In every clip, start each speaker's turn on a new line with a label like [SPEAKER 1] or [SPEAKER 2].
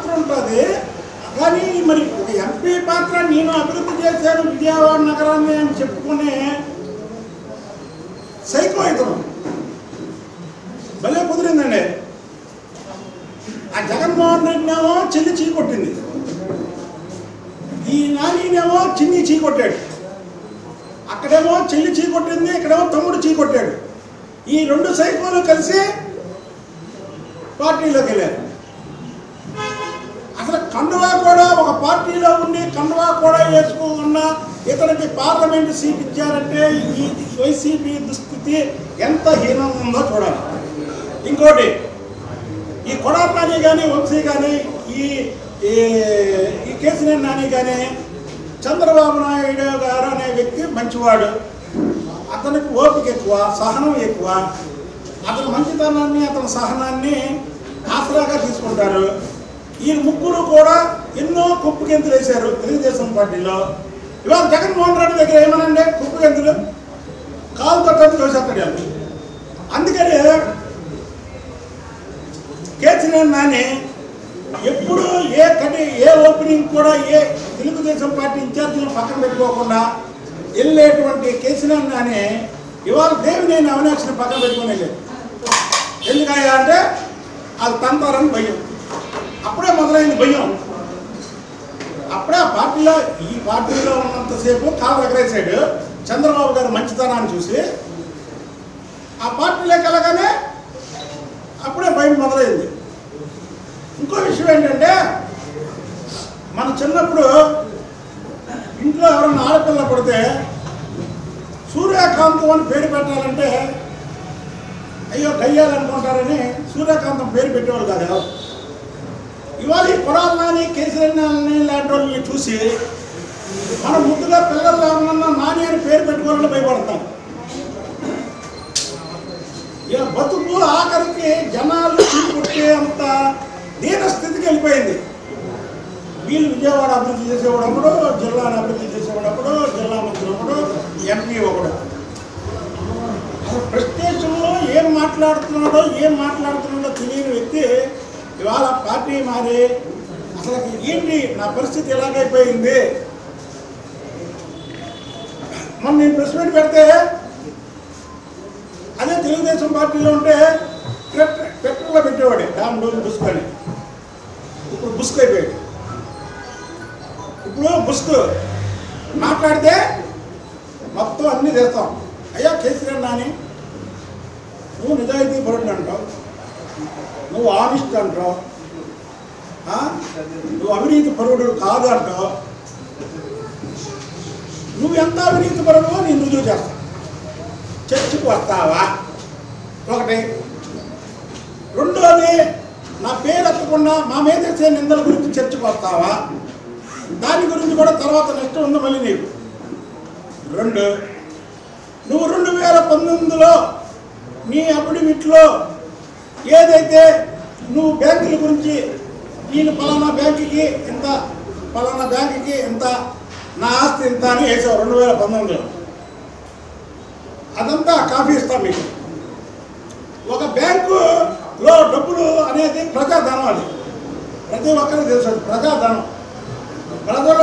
[SPEAKER 1] పాత్ర ఉంటుంది కానీ మరి ఒక ఎంపీ పాత్ర నేను అభివృద్ధి చేశాను విజయవాడ నగరాన్ని అని చెప్పుకునే సైకో ఇతను భలే కుదిరిందండి ఆ జగన్మోహన్ రెడ్డినేమో చెల్లి చీ కొట్టింది ఈ నానినేమో చిన్ని చీ కొట్టాడు అక్కడేమో చెల్లి చీ కొట్టింది ఇక్కడేమో తమ్ముడు చీ కొట్టాడు ఈ రెండు సైకోలు కలిసి పార్టీలోకి వెళ్ళారు అసలు కండువా కూడా ఒక పార్టీలో ఉండి కండువా కూడా వేసుకోకుండా ఇతనికి పార్లమెంట్ సీట్ ఇచ్చారంటే ఈ వైసీపీ దుస్థితి ఎంత హీనంగా ఉందో చూడాలి ఇంకోటి ఈ కొడాలి నాని కానీ వంశీ కానీ ఈ ఈ- ఈ కేసీఆర్ నాని కానీ చంద్రబాబు నాయుడు గారు అనే వ్యక్తి మంచివాడు అతనికి ఓపిక ఎక్కువ సహనం ఎక్కువ అతని మంచితనాన్ని అతని సహనాన్ని ఆసరాగా తీసుకుంటారు ఈ ముగ్గురు కూడా ఎన్నో కుప్పు గెంతులు వేశారు తెలుగుదేశం పార్టీలో ఇవాళ జగన్మోహన్ రెడ్డి దగ్గర ఏమనండి కుప్పు గెంతులు కాలు తట్టని చూసేస్తాడు వాళ్ళు. అందుకని కేసీఆర్ నాని ఎప్పుడు ఏ కటి ఏ ఓపెనింగ్ కూడా ఏ తెలుగుదేశం పార్టీ ఇన్ఛార్జీలను పక్కన పెట్టుకోకుండా వెళ్ళేటువంటి కేసీఆర్ నాని ఇవాళ దేవినేని అవినాక్షిని పక్కన పెట్టుకుని వెళ్ళాడు ఎందుకయ్యా అంటే అది తంతారని భయం అప్పుడే మొదలైంది భయం అప్పుడే ఆ పార్టీలో ఈ పార్టీలో ఉన్నంతసేపు కాలు ఎగరేసాడు చంద్రబాబు గారి మంచితనాన్ని చూసి ఆ పార్టీలోకి వెళ్ళగానే అప్పుడే భయం మొదలైంది ఇంకో విషయం ఏంటంటే మన చిన్నప్పుడు ఇంట్లో ఎవరైనా ఆడపిల్ల పడితే సూర్యకాంతం అని పేరు పెట్టాలంటే అయ్యో దయ్యాలనుకుంటారని సూర్యకాంతం పేరు పెట్టేవాళ్ళు కాదు ఎవరు. ఇవాళ ఈ కొడాలి నాని కేసీఆర్ నాని లాంటి వాళ్ళని చూసి మన ముద్దుగా పిల్లలు ఏమన్నా నాని అని పేరు పెట్టుకోవాలని భయపడతాం ఇక బతుకు ఆఖరికి జనాలు కొట్టే అంత దీన స్థితికి వెళ్ళిపోయింది వీళ్ళు విజయవాడ అభివృద్ధి చేసేవాడప్పుడు జిల్లాను అభివృద్ధి చేసేవాడప్పుడు జిల్లా మంత్రి ఒకడు ఎంపీ ఒకడు అసలు ప్రెస్టేషన్లో ఏం మాట్లాడుతున్నాడో ఏం మాట్లాడుతున్నాడో తెలియని వ్యక్తి ఇవాళ పార్టీ మారి అసలు ఏంటి నా పరిస్థితి ఎలాగైపోయింది మొన్న నేను ప్రెస్ మీట్ పెడితే అదే తెలుగుదేశం పార్టీలో ఉంటే పెట్ర- పెట్రోల్లో పెట్టేవాడే డామ్ డోమ్ బుస్క్ అని ఇప్పుడు బుస్క్ అయిపోయాడు ఇప్పుడు బుస్క్ మాట్లాడితే మొత్తం అన్నీ చేస్తాం అయ్యా కేసీఆర్ నాని నువ్వు నిజాయితీ పరుడు అంటావు నువ్వు ఆనిస్ట్ అంటావు ఆ? నువ్వు అవినీతి పరుడు కాదు అంటావు నువ్వు ఎంత అవినీతి పరుడు నేను రుజువు చేస్తాను చర్చికి వస్తావా ఒకటి రెండోది నా పేరు ఎత్తకుండా మా మీద చేసే నిందల గురించి చర్చకు వస్తావా దాని గురించి కూడా తర్వాత నష్టం ఉంది మళ్ళీ నీకు రెండు నువ్వు రెండు వేల పంతొమ్మిదిలో నీ అఫిడవిట్లో ఏదైతే నువ్వు బ్యాంకుల గురించి నేను పలానా బ్యాంకుకి ఇంత పలానా బ్యాంకుకి ఇంత నా ఆస్తి ఇంత అని వేసావు రెండు వేల పంతొమ్మిదిలో అదంతా కాఫీ ఇస్తాం మీకు ఒక బ్యాంకులో డబ్బులు అనేది ప్రజాధనం అది ప్రతి ఒక్కరికి తెలుసు అది ప్రజాధనం ప్రజలు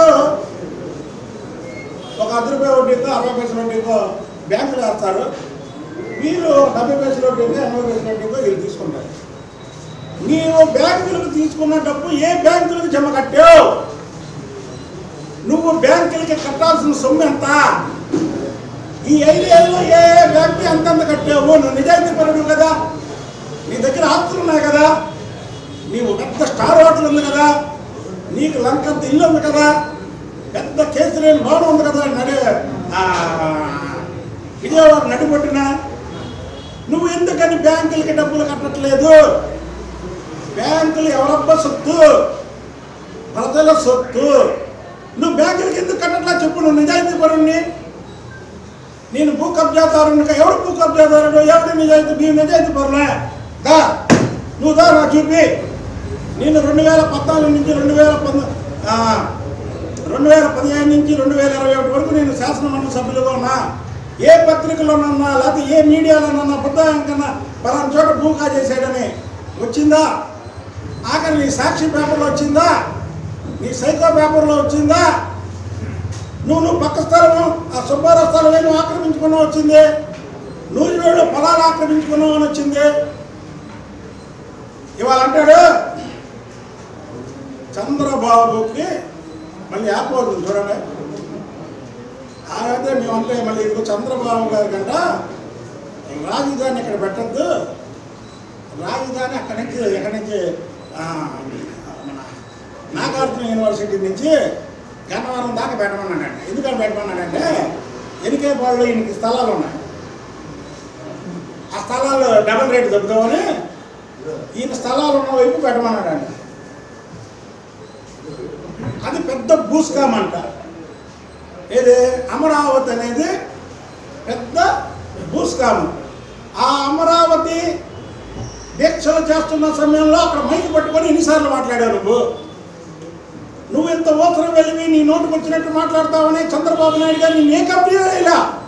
[SPEAKER 1] ఒక అర్ధ రూపాయ వడ్డీతో అరవై పైసల వడ్డీతో బ్యాంకులు వేస్తారు వీళ్ళు డెబ్బై పైసల వడ్డీతో ఎనభై పైసల వడ్డీతో వీళ్ళు తీసుకుంటారు నీవు బ్యాంకులకు తీసుకున్న డబ్బు ఏ బ్యాంకులకు జమ కట్టావు నువ్వు బ్యాంకులకి కట్టాల్సిన సొమ్ము ఎంత ఈ ఐదేళ్ళలో ఏ ఏ బ్యాంక్కి అంతంత కట్టావు నువ్వు నిజాయితీ పరుడు కదా నీ దగ్గర ఆస్తులు ఉన్నాయి కదా నీవు పెద్ద స్టార్ హోటల్ ఉంది కదా నీకు లంకంత ఇల్లు ఉంది కదా పెద్ద కేసు లేని భవనం ఉంది కదా నడి ఆ, విజయవాడ నడిపొట్టిన నువ్వు ఎందుకని బ్యాంకులకి డబ్బులు కట్టట్లేదు బ్యాంకులు ఎవరబ్బ సొత్తు ప్రజల సొత్తు నువ్వు బ్యాంకులకి ఎందుకు కట్టట్లా చెప్పు నువ్వు నిజాయితీ పరుణ్ణి నేను భూ కబ్జాదారుని ఎవడు భూ కబ్జాదారుడు ఎవడు నిజాయితీ నీ నిజాయితీ పరులే దా నువ్వు దా నా చూపి నేను రెండు వేల పద్నాలుగు నుంచి రెండు వేల పంద ఆ, రెండు వేల పదిహేను నుంచి రెండు వేల ఇరవై ఒకటి వరకు నేను శాసనమండలి సభ్యులుగా ఉన్నా ఏ పత్రికలోనన్నా లేకపోతే ఏ మీడియాలోనన్నా బుద్ధాయం కన్నా పలానా చోట భూ చేశాడని వచ్చిందా ఆఖరి నీ సాక్షి పేపర్లో వచ్చిందా నీ సైకో పేపర్లో వచ్చిందా నువ్వు నువ్వు పక్క స్థలం ఆ సుబ్బారావు స్థలం నువ్వు ఆక్రమించుకున్నావు వచ్చింది నూజివేడు పొలాలు ఆక్రమించుకున్నావు అని వచ్చింది ఇవాళ అంటాడు చంద్రబాబుకి మళ్ళీ యాప్ అవుతుంది చూడండి అయితే మేమంటే మళ్ళీ ఇదిగో చంద్రబాబు గారి కంట రాజధాని ఇక్కడ పెట్టద్దు రాజధాని అక్కడి నుంచి ఎక్కడి నుంచి ఆ, మన నాగార్జున యూనివర్సిటీ నుంచి గన్నవరం దాకా పెట్టమన్నాడంట ఎందుకని పెట్టమన్నాడంటే ఎనికే బాళ్ళు ఈయనకి స్థలాలు ఉన్నాయి ఆ స్థలాలు డబల్ రేటు చెప్తామని ఈయన స్థలాలు ఉన్న వైపు పెట్టమన్నాడంట అది పెద్ద భూస్కామ్ అంట ఏది అమరావతి అనేది పెద్ద భూస్కాము ఆ అమరావతి దీక్షలు చేస్తున్న సమయంలో అక్కడ మైక్ పట్టుకొని ఎన్నిసార్లు మాట్లాడావు నువ్వు నువ్వు ఇంత ఓసరం వెళ్ళి నీ నోటుకు వచ్చినట్టు మాట్లాడతావని చంద్రబాబు నాయుడు గారు నేను ఏ కంపెనీ ఇలా